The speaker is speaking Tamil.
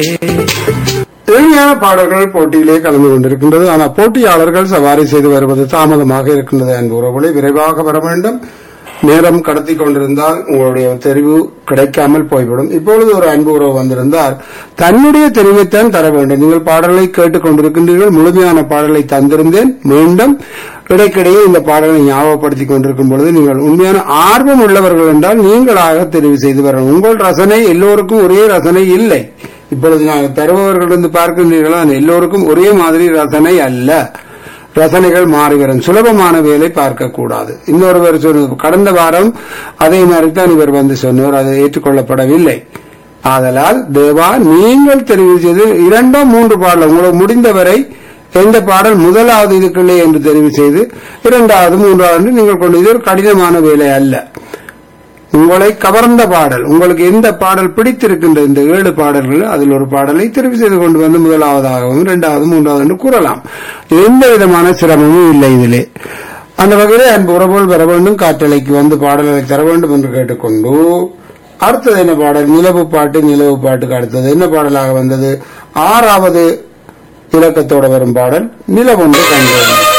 இனிமையான பாடல்கள் போட்டியிலே கலந்து கொண்டிருக்கின்றது ஆனால் போட்டியாளர்கள் சவாரி செய்து வருவது தாமதமாக இருக்கின்றது அன்பு உறவுகளை விரைவாக வர வேண்டும் நேரம் கடத்தி கொண்டிருந்தால் உங்களுடைய தெரிவு கிடைக்காமல் போய்விடும் இப்பொழுது ஒரு அன்பு உறவு வந்திருந்தால் தன்னுடைய தெரிவைத்தான் தர வேண்டும் நீங்கள் பாடலை கேட்டுக் கொண்டிருக்கின்றீர்கள் முழுமையான பாடலை தந்திருந்தேன் மீண்டும் இடைக்கிடையே இந்த பாடலை ஞாபகப்படுத்திக் கொண்டிருக்கும் பொழுது நீங்கள் உண்மையான ஆர்வம் உள்ளவர்கள் என்றால் நீங்களாக தெரிவு செய்து வரணும் உங்கள் ரசனை எல்லோருக்கும் ஒரே ரசனை இல்லை இப்பொழுது நாங்கள் தருபவர்களிருந்து பார்க்கின்றீர்களா எல்லோருக்கும் ஒரே மாதிரி ரசனை அல்ல ரசனைகள் மாறி வரும் சுலபமான வேலை பார்க்க கூடாது இன்னொருவர் சொன்னது கடந்த வாரம் அதே மாதிரி தான் இவர் வந்து சொன்னார் அது ஏற்றுக்கொள்ளப்படவில்லை ஆதலால் தேவா நீங்கள் தெரிவு செய்து இரண்டோ மூன்று பாடல் உங்களுக்கு முடிந்தவரை எந்த பாடல் முதலாவது இதுக்குள்ளே என்று தெரிவு செய்து இரண்டாவது மூன்றாவது நீங்கள் கொண்டு இது ஒரு கடினமான வேலை அல்ல உங்களை கவர்ந்த பாடல் உங்களுக்கு எந்த பாடல் பிடித்திருக்கின்ற இந்த ஏழு பாடல்கள் அதில் ஒரு பாடலை தெரிவு செய்து கொண்டு வந்து முதலாவதாகவும் இரண்டாவது மூன்றாவது என்று கூறலாம் எந்த விதமான சிரமமும் இல்லை இதிலே அந்த வகையிலே அன்பு உறவுகள் வர வேண்டும் காற்றலைக்கு வந்து பாடல்களை தர வேண்டும் என்று கேட்டுக்கொண்டு அடுத்தது என்ன பாடல் நிலவு பாட்டு நிலவு பாட்டுக்கு அடுத்தது என்ன பாடலாக வந்தது ஆறாவது இலக்கத்தோட வரும் பாடல் நிலவொன்று கண்டது